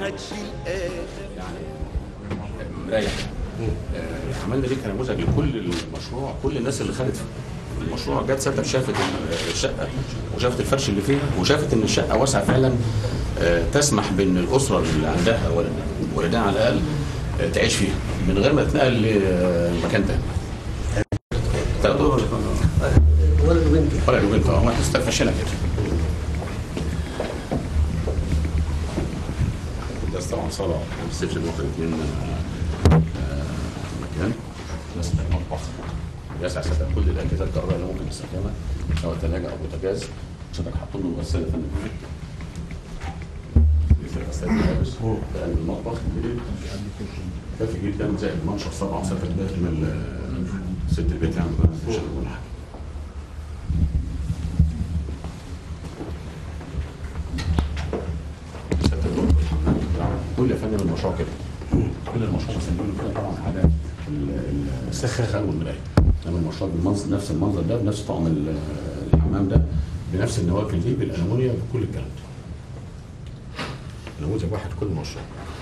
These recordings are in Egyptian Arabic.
هتشيل اخر يعني مريح آه، عملنا دي كنموذج لكل المشروع كل الناس اللي خدت المشروع جت ساعتها شافت الشقه وشافت الفرش اللي فيها وشافت ان الشقه واسعه فعلا آه، تسمح بان الاسره اللي عندها ولد ولدها على الاقل آه، تعيش فيها من غير ما تتنقل لمكان تاني. ثلاث دور ولد وبنت ولا لو بنت اه واحد استفشنا كده. ده طبعا صاله ما بتصيرش ناخد اثنين مكان بس مطبخ يسع سكن كل الاجهزه الكهربائيه اللي ممكن تستخدمها سواء ثلاجه او بوتاجاز شبك حاطين له غساله فن غسالة ملابس في قلب المطبخ كافي جدا زائد منشر طبعا ستة بيت من ال- ست البيت يعني مش هنقول حاجه ستة دور في الحمام بتاعه. كل يا فندم المشروع كده كل المشروع مسمينه كده طبعا على ال- ال- السخان والمرايه انما المشروع بالمنظر نفس المنظر ده بنفس طعم ال- الحمام ده بنفس النوافذ دي بالالومنيا بكل الكلام ده نموذج واحد كل مشروع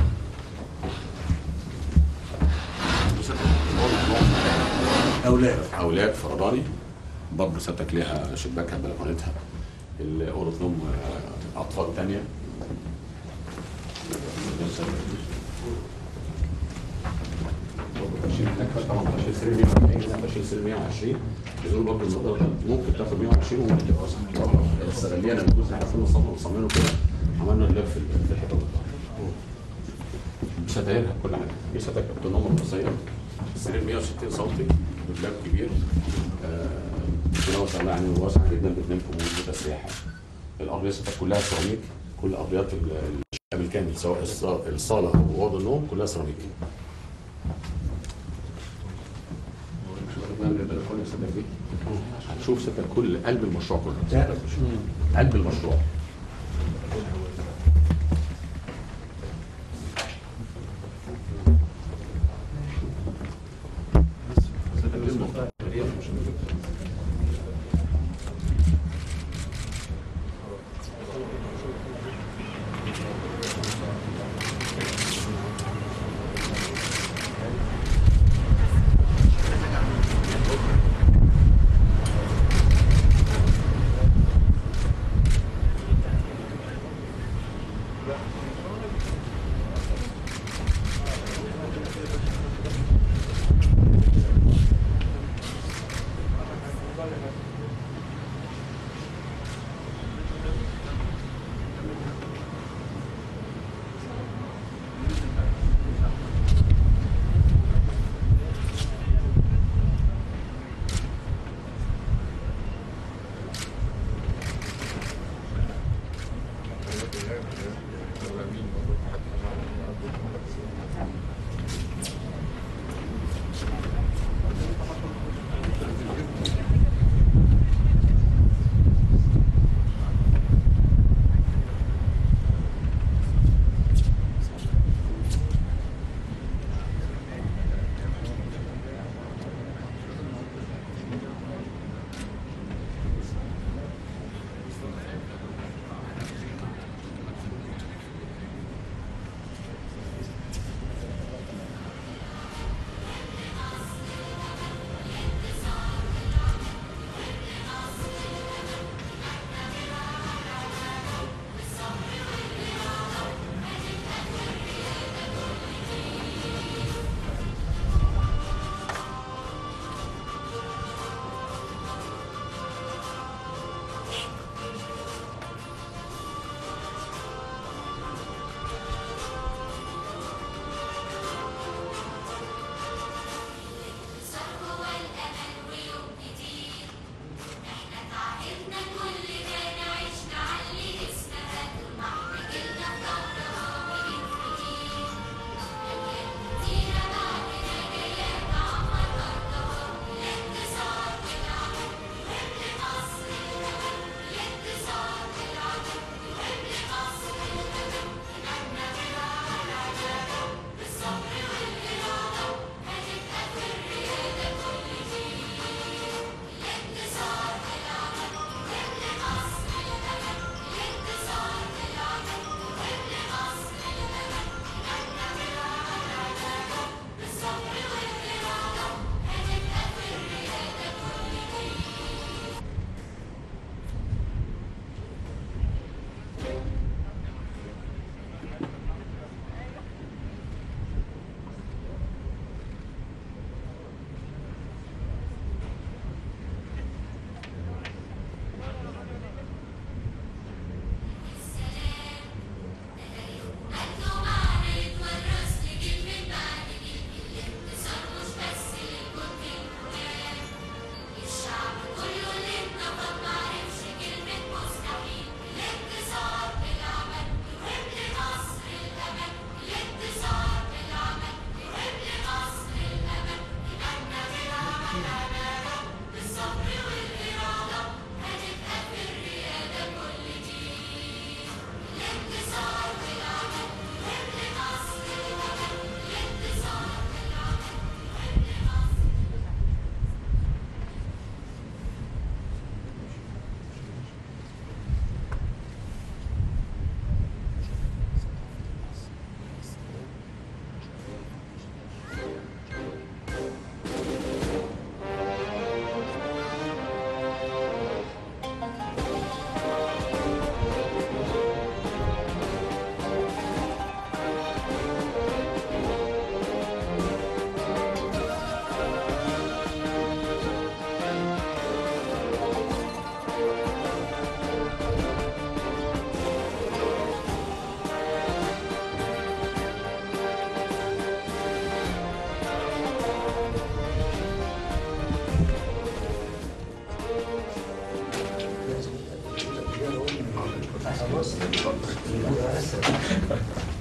اولاد اولاد فرداني برضه ستك ليها شباكها بلكونتها اوضه نوم آه، اطفال تانية طبعا تشيل سرير 140 تشيل سرير 120 بيقولوا برضه المقدار ده ممكن تاخد 120 وممكن تبقى واسعه استغلينا الجزء اللي عارفين نصمم وصممه كده عملنا اللاب في في الحيطه بتاعته ستايرها بكل حاجه دي ستاير اوتونومه راسيه السرير 160 سم بدولاب كبير آه واسع يعني واسع جدا باثنين كومود وتسريحه الارضيه ستاير كلها سيراميك كل ارضيات ال- الشقه بالكامل سواء الص- الصاله او اوضه النوم كلها سيراميك هنشوف ستة كل قلب المشروع كله قلب المشروع خلاص